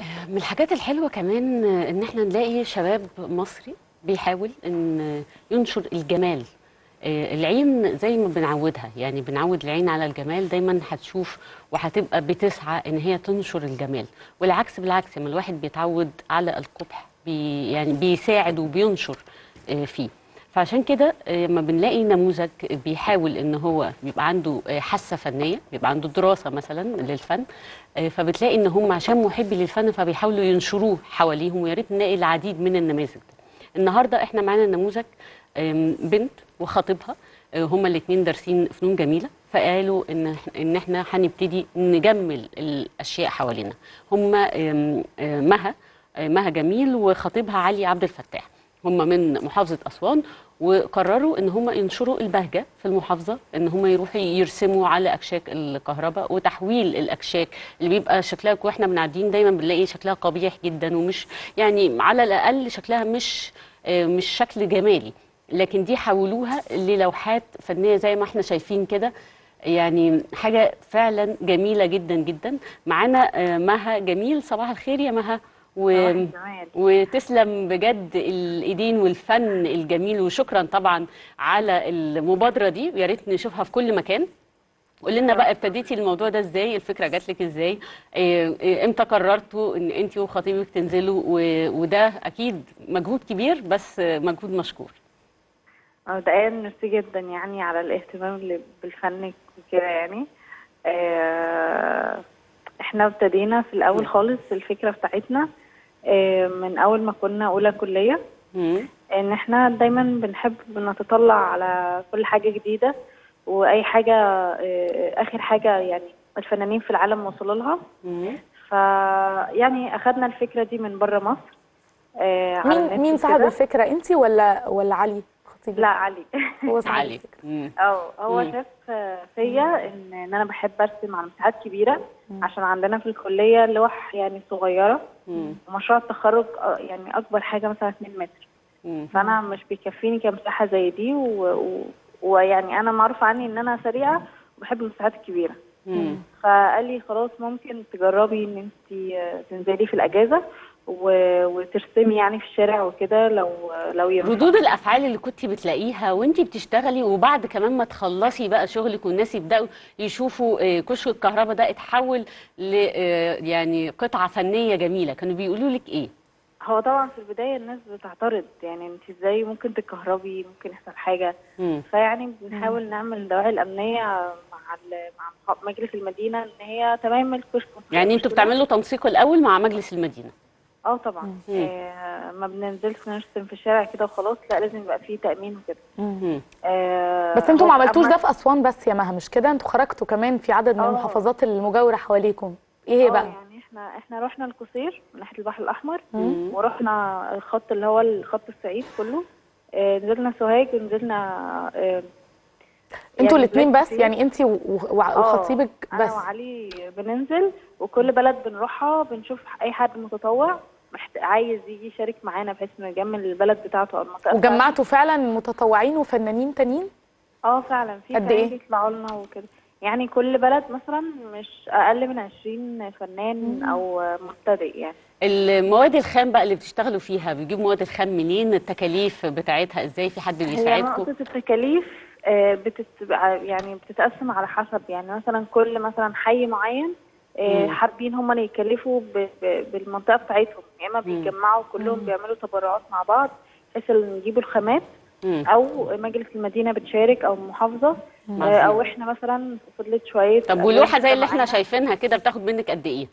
من الحاجات الحلوه كمان ان احنا نلاقي شباب مصري بيحاول ان ينشر الجمال آه، العين زي ما بنعودها يعني بنعود العين على الجمال دايما هتشوف وهتبقى بتسعى ان هي تنشر الجمال والعكس بالعكس لما الواحد بيتعود على القبح بي يعني بيساعد وبينشر آه، فيه فعشان كده آه، لما بنلاقي نموذج بيحاول ان هو بيبقى عنده آه، حاسه فنيه بيبقى عنده دراسه مثلا للفن آه، فبتلاقي ان هم عشان محبي للفن فبيحاولوا ينشروه حواليهم ويا ريت نلاقي العديد من النماذج ده النهارده احنا معانا نموذج آم، بنت وخطيبها آه، هما الاثنين دارسين فنون جميله فقالوا ان إح- ان احنا هنبتدي نجمل الاشياء حوالينا هما آم، آه، مها آه، مها جميل وخطيبها علي عبد الفتاح هم من محافظة أسوان وقرروا ان هم ينشروا البهجة في المحافظة ان هم يروحوا يرسموا على أكشاك الكهرباء وتحويل الأكشاك اللي بيبقى شكلها واحنا بنعدين دايما بنلاقي شكلها قبيح جدا ومش يعني على الأقل شكلها مش آه، مش شكل جمالي لكن دي حولوها للوحات فنية زي ما احنا شايفين كده يعني حاجة فعلا جميلة جدا جدا معانا آه، مها جميل صباح الخير يا مها و... صباح الجمال. وتسلم بجد الايدين والفن الجميل وشكرا طبعا على المبادره دي ويا ريت نشوفها في كل مكان قول لنا بقى ابتديتي الموضوع ده ازاي الفكره جات لك ازاي إيه، إيه، امتى قررتوا ان انت وخطيبك تنزلوا و- وده اكيد مجهود كبير بس مجهود مشكور مبدئيا ميرسي جدا يعني على الاهتمام اللي بالفن وكده يعني آه، احنا ابتدينا في الاول خالص الفكره بتاعتنا آه، من اول ما كنا اولى كليه مم. ان احنا دايما بنحب نتطلع على كل حاجه جديده واي حاجه آه، اخر حاجه يعني الفنانين في العالم وصلوا لها مم. ف يعني اخدنا الفكره دي من بره مصر آه، على مين النت مين صاحب وكده. الفكره انت ولا ولا علي خطيب لا علي هو صاحب علي الفكره مم. اه هو مم. شاف فيا ان ان انا بحب ارسم على مساحات كبيره عشان عندنا في الكليه لوح يعني صغيره مم. ومشروع التخرج آه، يعني اكبر حاجه مثلا 2 متر مم. فانا مش بيكفيني كمساحه زي دي و- و- ويعني انا معروف عني ان انا سريعه وبحب المساحات الكبيره مم. فقال لي خلاص ممكن تجربي ان انت تنزلي في الاجازه و- وترسمي يعني في الشارع وكده لو لو ينفع ردود الافعال اللي كنت بتلاقيها وانت بتشتغلي وبعد كمان ما تخلصي بقى شغلك والناس يبداوا يشوفوا آه، كشك الكهرباء ده اتحول ل آه، يعني قطعه فنيه جميله كانوا بيقولوا لك ايه هو طبعا في البدايه الناس بتعترض يعني انت ازاي ممكن تكهربي ممكن يحصل حاجه مم. فيعني بنحاول نعمل الدواعي الامنيه مع ال- مع مح- مجلس المدينه ان هي تمام الكشك يعني انتوا بتعملوا تنسيق الاول مع مجلس المدينه اه طبعا آه ما بننزلش نرسم في الشارع كده وخلاص لا لازم يبقى فيه تامين وكده مم. آه بس انتوا ما هو عملتوش أما- ده في اسوان بس يا مها مش كده انتوا خرجتوا كمان في عدد من اه. المحافظات المجاوره حواليكم ايه هي اه بقى يعني احنا احنا رحنا القصير من ناحيه البحر الاحمر ورحنا الخط اللي هو الخط الصعيد كله آه نزلنا سوهاج ونزلنا آه انتوا يعني الاثنين بلاد بس كتير. يعني انت وخطيبك انا بس وعلي بننزل وكل بلد بنروحها بنشوف اي حد متطوع محت... عايز يجي يشارك معانا بحيث انه يجمل البلد بتاعته او المنطقه بتاعته. وجمعتوا فعلا متطوعين وفنانين تانيين اه فعلا في قد فنانين ايه؟ بيطلعوا لنا وكده يعني كل بلد مثلا مش اقل من 20 فنان او مبتدئ يعني المواد الخام بقى اللي بتشتغلوا فيها بيجيبوا مواد الخام منين التكاليف بتاعتها ازاي في حد هي بيساعدكم نقطة التكاليف آه، بتت... يعني بتتقسم على حسب يعني مثلا كل مثلا حي معين آه، مم. حابين هم اللي يكلفوا ب... ب... بالمنطقة بتاعتهم يا اما بيتجمعوا كلهم بيعملوا تبرعات مع بعض بحيث إن يجيبوا الخامات مم. او مجلس المدينة بتشارك او محافظة آه، عظيم. او احنا مثلا فضلت شوية طب ولوحه زي اللي احنا معانا. شايفينها كده بتاخد منك قد ايه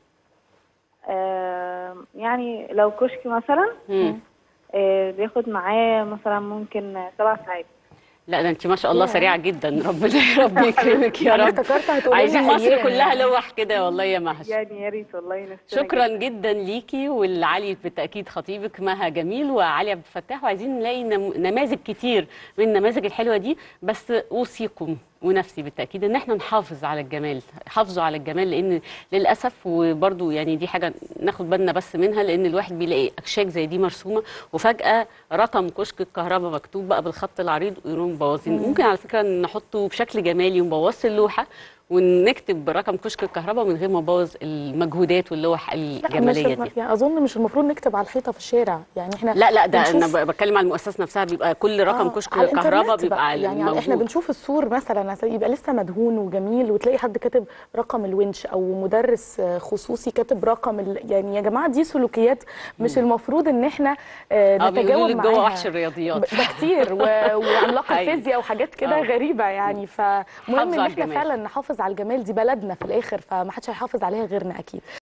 آه، يعني لو كشك مثلا مم. آه، بياخد معاه مثلا ممكن سبع ساعات لا ده انت ما شاء الله سريعه جدا ربنا ربنا يكرمك يا انا رب افتكرت هتقولي عايزين لنا مصر أيام كلها يعني. لوح كده والله يا مهش يعني يا ريت والله نفسنا شكرا جداً. جدا ليكي والعلي بالتاكيد خطيبك مها جميل وعلي عبد الفتاح وعايزين نلاقي نم- نماذج كتير من النماذج الحلوه دي بس اوصيكم ونفسي بالتاكيد ان احنا نحافظ على الجمال حافظوا على الجمال لان للاسف وبرده يعني دي حاجه ناخد بالنا بس منها لان الواحد بيلاقي اكشاك زي دي مرسومه وفجاه رقم كشك الكهرباء مكتوب بقى بالخط العريض ويقوم مبوظين ممكن على فكره نحطه بشكل جمالي ونبوظ اللوحه ونكتب برقم كشك الكهرباء من غير ما نبوظ المجهودات واللوح لا، مش الجماليه دي يعني اظن مش المفروض نكتب على الحيطه في الشارع يعني احنا لا لا ده انا بنشوف- ب- بتكلم على المؤسسه نفسها بيبقى كل رقم آه، كشك على الكهرباء الإنترنت بيبقى بقى. يعني موجود. احنا بنشوف السور مثلا يبقى لسه مدهون وجميل وتلاقي حد كاتب رقم الونش او مدرس آه، خصوصي كاتب رقم ال... يعني يا جماعه دي سلوكيات مش المفروض ان احنا آه، اه بيقولوا نتجاوب لك جوه معاها وحش الرياضيات ده كتير و... وعملاق أيوة. الفيزياء وحاجات كده آه. غريبه يعني فمهم حافظوا ان على احنا الجمال. فعلا نحافظ على الجمال دي بلدنا في الاخر فما حدش هيحافظ عليها غيرنا اكيد